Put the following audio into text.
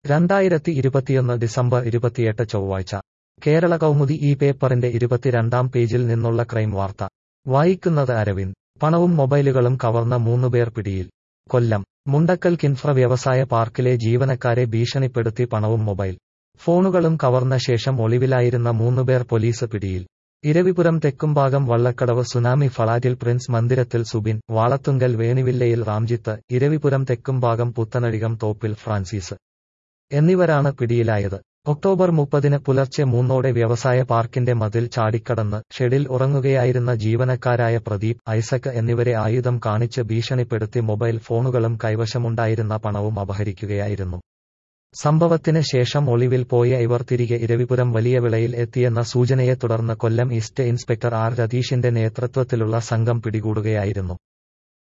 രണ്ടായിരത്തി ഇരുപത്തിയൊന്ന് ഡിസംബർ ഇരുപത്തിയെട്ട് ചൊവ്വാഴ്ച കേരള കൗമുദി ഈ പേപ്പറിന്റെ ഇരുപത്തിരണ്ടാം പേജിൽ നിന്നുള്ള ക്രൈം വാർത്ത വായിക്കുന്നത് അരവിന്ദ് പണവും മൊബൈലുകളും കവർന്ന മൂന്നുപേർ പിടിയിൽ കൊല്ലം മുണ്ടക്കൽ കിൻഫ്ര വ്യവസായ പാർക്കിലെ ജീവനക്കാരെ ഭീഷണിപ്പെടുത്തി പണവും മൊബൈൽ ഫോണുകളും കവർന്ന ശേഷം ഒളിവിലായിരുന്ന മൂന്നുപേർ പോലീസ് പിടിയിൽ ഇരവിപുരം തെക്കുംഭാഗം വള്ളക്കടവ് സുനാമി ഫളാറ്റിൽ പ്രിൻസ് മന്ദിരത്തിൽ സുബിൻ വാളത്തുങ്കൽ വേണിവില്ലയിൽ റാംജിത്ത് ഇരവിപുരം തെക്കുംഭാഗം പുത്തനഴികം തോപ്പിൽ ഫ്രാൻസിസ് എന്നിവരാണ് പിടിയിലായത് ഒക്ടോബർ മുപ്പതിന് പുലർച്ചെ മൂന്നോടെ വ്യവസായ പാർക്കിന്റെ മതിൽ ചാടിക്കടന്ന് ഷെഡിൽ ഉറങ്ങുകയായിരുന്ന ജീവനക്കാരായ പ്രദീപ് ഐസക് എന്നിവരെ ആയുധം കാണിച്ച് ഭീഷണിപ്പെടുത്തി മൊബൈൽ ഫോണുകളും കൈവശമുണ്ടായിരുന്ന പണവും അപഹരിക്കുകയായിരുന്നു സംഭവത്തിന് ശേഷം ഒളിവിൽ പോയ ഇവർ തിരികെ ഇരവിപുരം വലിയ വിളയിൽ എത്തിയെന്ന സൂചനയെ തുടർന്ന് കൊല്ലം ഈസ്റ്റ് ഇൻസ്പെക്ടർ ആർ രതീഷിന്റെ നേതൃത്വത്തിലുള്ള സംഘം പിടികൂടുകയായിരുന്നു